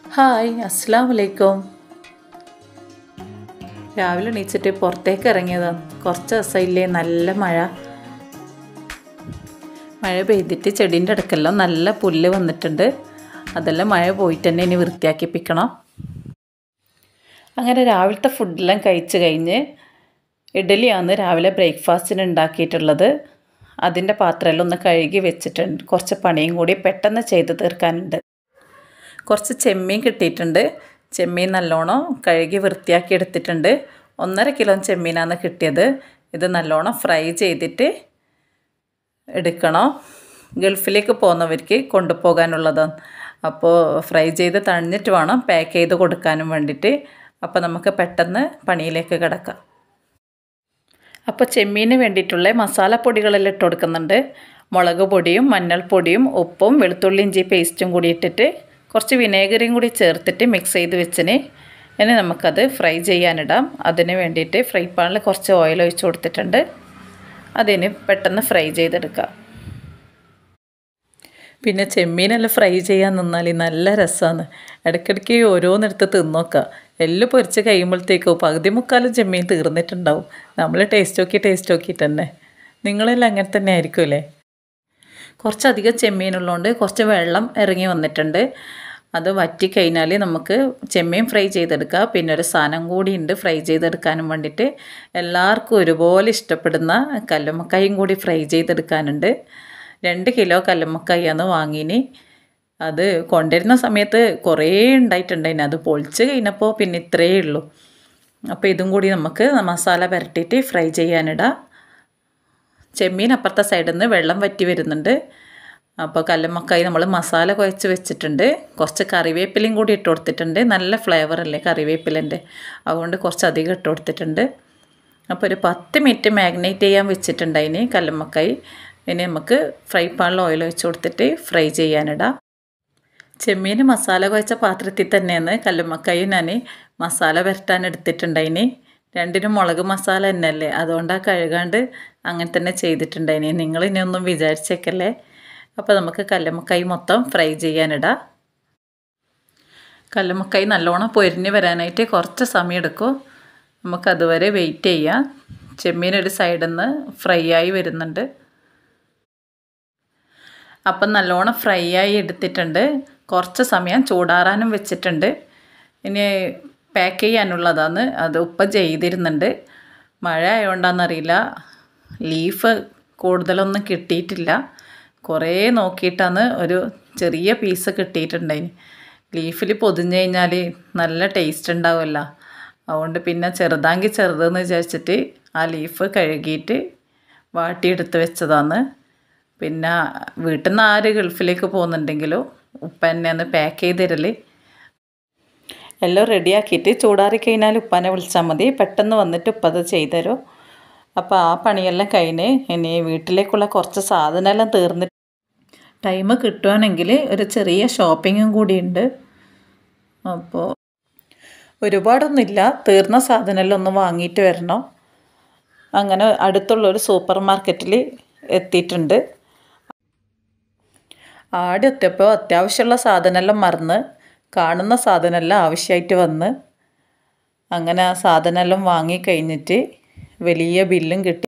hi അസ്സാം വലൈക്കും രാവിലെ എണീച്ചിട്ട് പുറത്തേക്ക് ഇറങ്ങിയതാണ് കുറച്ച് ദിവസമില്ലേ നല്ല മഴ മഴ പെയ്തിട്ട് ചെടീൻ്റെ അടുക്കെല്ലാം നല്ല പുല്ല് വന്നിട്ടുണ്ട് അതെല്ലാം മഴ പോയിട്ട് തന്നെ ഇനി വൃത്തിയാക്കിപ്പിക്കണം അങ്ങനെ രാവിലത്തെ ഫുഡെല്ലാം കഴിച്ച് കഴിഞ്ഞ് ഇഡലിയാണ് രാവിലെ ബ്രേക്ക്ഫാസ്റ്റിന് ഉണ്ടാക്കിയിട്ടുള്ളത് അതിൻ്റെ പാത്രമെല്ലാം ഒന്ന് കഴുകി വെച്ചിട്ടുണ്ട് കുറച്ച് പണിയും കൂടി പെട്ടെന്ന് ചെയ്ത് തീർക്കാനുണ്ട് കുറച്ച് ചെമ്മീൻ കിട്ടിയിട്ടുണ്ട് ചെമ്മീൻ നല്ലോണം കഴുകി വൃത്തിയാക്കി എടുത്തിട്ടുണ്ട് ഒന്നര കിലോ ചെമ്മീനാണ് കിട്ടിയത് ഇത് നല്ലോണം ഫ്രൈ ചെയ്തിട്ട് എടുക്കണം ഗൾഫിലേക്ക് പോകുന്നവർക്ക് കൊണ്ടുപോകാനുള്ളതാണ് അപ്പോൾ ഫ്രൈ ചെയ്ത് തണിഞ്ഞിട്ട് വേണം പാക്ക് ചെയ്ത് കൊടുക്കാനും വേണ്ടിയിട്ട് അപ്പോൾ നമുക്ക് പെട്ടെന്ന് പണിയിലേക്ക് കിടക്കാം അപ്പോൾ ചെമ്മീന് വേണ്ടിയിട്ടുള്ള മസാലപ്പൊടികളെല്ലാം ഇട്ട് കൊടുക്കുന്നുണ്ട് മുളക് പൊടിയും മഞ്ഞൾപ്പൊടിയും ഉപ്പും വെളുത്തുള്ളി ഇഞ്ചി പേസ്റ്റും കൂടി ഇട്ടിട്ട് കുറച്ച് വിനേഗറിയും കൂടി ചേർത്തിട്ട് മിക്സ് ചെയ്ത് വെച്ചിന് ഇനി നമുക്കത് ഫ്രൈ ചെയ്യാനിടാം അതിന് വേണ്ടിയിട്ട് ഫ്രൈ പാനിൽ കുറച്ച് ഓയിൽ ഒഴിച്ച് കൊടുത്തിട്ടുണ്ട് അതിന് പെട്ടെന്ന് ഫ്രൈ ചെയ്തെടുക്കാം പിന്നെ ചെമ്മീനെല്ലാം ഫ്രൈ ചെയ്യാൻ നിന്നാൽ നല്ല രസമാണ് ഇടയ്ക്കിടയ്ക്ക് ഓരോന്നെടുത്ത് തിന്നോക്കുക എല്ലാം പൊരിച്ച് കഴിയുമ്പോഴത്തേക്കോ പകുതി മുക്കാലും ചെമ്മീൻ തീർന്നിട്ടുണ്ടാവും നമ്മൾ ടേസ്റ്റ് നോക്കി ടേസ്റ്റ് നോക്കിയിട്ട് തന്നെ നിങ്ങളെല്ലാം അങ്ങനെ തന്നെ ആയിരിക്കുമല്ലേ കുറച്ചധികം ചെമ്മീനുള്ളതുകൊണ്ട് കുറച്ച് വെള്ളം ഇറങ്ങി വന്നിട്ടുണ്ട് അത് വറ്റി കഴിഞ്ഞാൽ നമുക്ക് ചെമ്മീൻ ഫ്രൈ ചെയ്തെടുക്കുക പിന്നെ ഒരു സാധനം കൂടി ഉണ്ട് ഫ്രൈ ചെയ്തെടുക്കാനും വേണ്ടിയിട്ട് എല്ലാവർക്കും ഒരുപോലെ ഇഷ്ടപ്പെടുന്ന കല്ലുമ്മക്കായും കൂടി ഫ്രൈ ചെയ്തെടുക്കാനുണ്ട് രണ്ട് കിലോ കല്ലുമ്മക്കായാണ് വാങ്ങിനി അത് കൊണ്ടുവരുന്ന സമയത്ത് കുറേ ഉണ്ടായിട്ടുണ്ടായിന് അത് പൊളിച്ച് കഴിഞ്ഞപ്പോൾ പിന്നെ ഇത്രയേ ഉള്ളൂ അപ്പോൾ ഇതും കൂടി നമുക്ക് മസാല പുരട്ടിയിട്ട് ഫ്രൈ ചെയ്യാനിടാം ചെമ്മീൻ അപ്പുറത്തെ സൈഡിൽ നിന്ന് വെള്ളം വറ്റി വരുന്നുണ്ട് അപ്പോൾ കല്ലുമ്മക്കായി നമ്മൾ മസാല കുഴച്ച് വെച്ചിട്ടുണ്ട് കുറച്ച് കറിവേപ്പിലയും കൂടി ഇട്ട് കൊടുത്തിട്ടുണ്ട് നല്ല ഫ്ലേവർ അല്ലേ കറിവേപ്പിലൻ്റെ അതുകൊണ്ട് കുറച്ച് അധികം ഇട്ട് കൊടുത്തിട്ടുണ്ട് അപ്പോൾ ഒരു പത്ത് മിനിറ്റ് മാഗ്നേറ്റ് ചെയ്യാൻ വെച്ചിട്ടുണ്ട് അതിന് കല്ലുമ്മക്കായി ഇനി നമുക്ക് ഫ്രൈ പാനിൽ ഓയിൽ ഒഴിച്ച് കൊടുത്തിട്ട് ഫ്രൈ ചെയ്യാനിടാം ചെമ്മീൻ മസാല കുഴച്ച പാത്രത്തിൽ തന്നെയാണ് കല്ലുമ്മക്കായി ഞാൻ മസാല പുരട്ടാൻ എടുത്തിട്ടുണ്ടായിന് രണ്ടിനും മുളക് മസാല തന്നെയല്ലേ അതുകൊണ്ടാണ് കഴുകാണ്ട് അങ്ങനെ തന്നെ ചെയ്തിട്ടുണ്ടായിന് നിങ്ങൾ ഇനി ഒന്നും വിചാരിച്ചേക്കല്ലേ അപ്പോൾ നമുക്ക് കല്ലുമ്മക്കായി മൊത്തം ഫ്രൈ ചെയ്യാനിടാം കല്ലുമ്മക്കായി നല്ലോണം പൊരിഞ്ഞ് വരാനായിട്ട് കുറച്ച് സമയം എടുക്കും നമുക്കതുവരെ വെയിറ്റ് ചെയ്യാം ചെമ്മീൻ ഒരു സൈഡിൽ നിന്ന് ഫ്രൈ ആയി വരുന്നുണ്ട് അപ്പം നല്ലോണം ഫ്രൈ ആയി എടുത്തിട്ടുണ്ട് കുറച്ച് സമയം ചൂടാറാനും വെച്ചിട്ടുണ്ട് ഇനി പാക്ക് ചെയ്യാനുള്ളതാണ് അത് ഉപ്പ ചെയ്തിരുന്നുണ്ട് മഴ ആയതുകൊണ്ടാണെന്നറിയില്ല ലീഫ് കൂടുതലൊന്നും കിട്ടിയിട്ടില്ല കുറേ നോക്കിയിട്ടാണ് ഒരു ചെറിയ പീസ് കിട്ടിയിട്ടുണ്ടായിന് ലീഫിൽ പൊതിഞ്ഞ് കഴിഞ്ഞാൽ നല്ല ടേസ്റ്റ് ഉണ്ടാവുമല്ലോ അതുകൊണ്ട് പിന്നെ ചെറുതാങ്കിൽ ചെറുതെന്ന് വിചാരിച്ചിട്ട് ആ ലീഫ് കഴുകിയിട്ട് വാട്ടിയെടുത്ത് വെച്ചതാണ് പിന്നെ വീട്ടിൽ നിന്ന് ആര് ഗൾഫിലേക്ക് പോകുന്നുണ്ടെങ്കിലും ഉപ്പ തന്നെയാണ് പാക്ക് ചെയ്ത് തരൽ എല്ലാം റെഡിയാക്കിയിട്ട് ചൂടാറി കഴിഞ്ഞാൽ ഉപ്പാനെ വിളിച്ചാൽ മതി പെട്ടെന്ന് വന്നിട്ട് ഉപ്പത് ചെയ്തുതരും അപ്പോൾ ആ പണിയെല്ലാം കഴിഞ്ഞ് ഇനി വീട്ടിലേക്കുള്ള കുറച്ച് സാധനമെല്ലാം തീർന്നിട്ട് ടൈം കിട്ടുവാണെങ്കിൽ ഒരു ചെറിയ ഷോപ്പിങ്ങും കൂടി ഉണ്ട് അപ്പോൾ ഒരുപാടൊന്നുമില്ല തീർന്ന സാധനമെല്ലാം ഒന്ന് വാങ്ങിയിട്ട് വരണം അങ്ങനെ അടുത്തുള്ള ഒരു സൂപ്പർ മാർക്കറ്റിൽ എത്തിയിട്ടുണ്ട് ആടെ എത്തിയപ്പോൾ അത്യാവശ്യമുള്ള സാധനമെല്ലാം മറന്ന് കാണുന്ന സാധനമെല്ലാം ആവശ്യമായിട്ട് വന്ന് അങ്ങനെ ആ സാധനമെല്ലാം വാങ്ങിക്കഴിഞ്ഞിട്ട് വലിയ ബില്ലും കിട്ടി